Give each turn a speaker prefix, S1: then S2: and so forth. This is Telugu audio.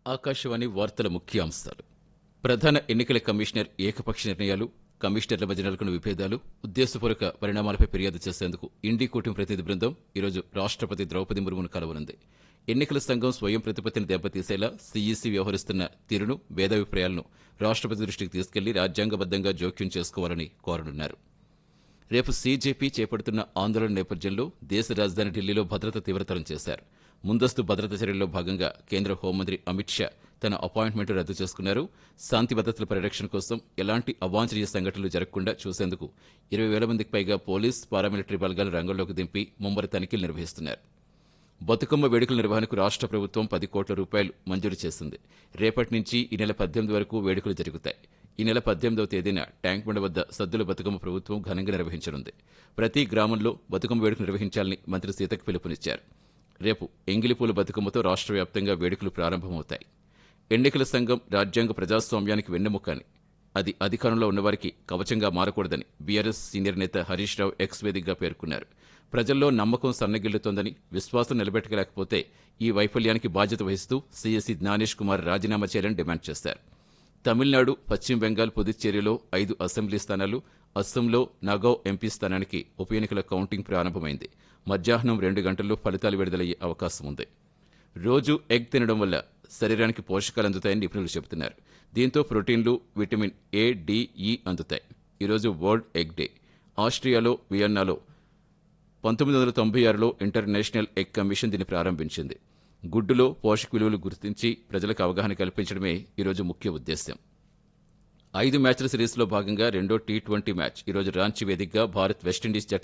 S1: ఆకాశవాణి వార్తల ముఖ్యాంశాలు ప్రధాన ఎన్నికల కమిషనర్ ఏకపక్ష నిర్ణయాలు కమిషనర్ల మధ్య నెలకొన్న విభేదాలు ఉద్దేశపూర్వక పరిణామాలపై ఫిర్యాదు చేసేందుకు ఇండి కూటమి ప్రతినిధి బృందం ఈరోజు రాష్ట్రపతి ద్రౌపది ముర్మును కలవనుంది ఎన్నికల సంఘం స్వయం ప్రతిపత్తిని దెబ్బతీసేలా సీఈసీ వ్యవహరిస్తున్న తీరును భేదాభిప్రాయాలను రాష్ట్రపతి దృష్టికి తీసుకెళ్లి రాజ్యాంగబద్దంగా జోక్యం చేసుకోవాలని కోరనున్నారు రేపు సీజేపీ చేపడుతున్న ఆందోళన నేపథ్యంలో దేశ రాజధాని ఢిల్లీలో భద్రత తీవ్రతరం చేశారు ముందస్తు భద్రత చర్యల్లో భాగంగా కేంద్ర హోంమంత్రి అమిత్ షా తన అపాయింట్మెంట్ రద్దు చేసుకున్నారు శాంతి భద్రతల పరిరక్షణ కోసం ఎలాంటి అవాంఛనీయ సంఘటనలు జరగకుండా చూసేందుకు ఇరవై వేల మందికి పైగా పోలీస్ పారామిలిటరీ బలగాలు రంగంలోకి దింపి ముమ్మర తనిఖీలు నిర్వహిస్తున్నారు బతుకమ్మ వేడుకల నిర్వహణకు రాష్ట్ర ప్రభుత్వం పది కోట్ల రూపాయలు మంజూరు చేసింది రేపటి నుంచి ఈ నెల పద్దెనిమిది వరకు వేడుకలు జరుగుతాయి ఈ నెల పద్దెనిమిదవ తేదీన ట్యాంక్ బండ వద్ద సద్దుల బతుకమ్మ ప్రభుత్వం ఘనంగా నిర్వహించనుంది ప్రతి గ్రామంలో బతుకమ్మ వేడుక నిర్వహించాలని మంత్రి సీతకు పిలుపునిచ్చారు రేపు ఎంగిలిపూల బతుకమ్మతో రాష్ట్ర వ్యాప్తంగా వేడుకలు ప్రారంభమవుతాయి ఎన్నికల సంఘం రాజ్యాంగ ప్రజాస్వామ్యానికి వెన్నెముకని అది అధికారంలో ఉన్నవారికి కవచంగా మారకూడదని బీఆర్ఎస్ సీనియర్ నేత హరీష్ రావు ఎక్స్ వేదికగా పేర్కొన్నారు ప్రజల్లో నమ్మకం సన్నగిల్లుతోందని విశ్వాసం నిలబెట్టలేకపోతే ఈ వైఫల్యానికి బాధ్యత వహిస్తూ సీఎస్సీ జ్ఞానేష్ కుమార్ రాజీనామా చేయాలని డిమాండ్ చేశారు తమిళనాడు పశ్చిమ బెంగాల్ పుదుచ్చేరిలో ఐదు అసెంబ్లీ స్థానాలు అస్సాంలో నగౌ ఎంపీ స్థానానికి ఉప ఎన్నికల కౌంటింగ్ ప్రారంభమైంది మధ్యాహ్నం రెండు గంటల్లో ఫలితాలు విడుదలయ్యే అవకాశం ఉంది రోజు ఎగ్ తినడం వల్ల శరీరానికి పోషకాలు అందుతాయని నిపుణులు చెబుతున్నారు దీంతో ప్రోటీన్లు విటమిన్ ఏ డి ఈ అందుతాయి ఈరోజు వరల్డ్ ఎగ్ డే ఆస్ట్రియాలో వియన్నాలో పంతొమ్మిది వందల తొంభై ఆరులో ఇంటర్నేషనల్ ఎగ్ కమిషన్ దీన్ని ప్రారంభించింది గుడ్డులో పోషక విలువలు గుర్తించి ప్రజలకు అవగాహన కల్పించడమే ఈరోజు ముఖ్య ఉద్దేశ్యం ఐదు మ్యాచ్ల సిరీస్లో భాగంగా రెండో టీ ట్వంటీ మ్యాచ్ ఈరోజు రాంచీ వేదికగా భారత్ వెస్టిండీస్ జట్ల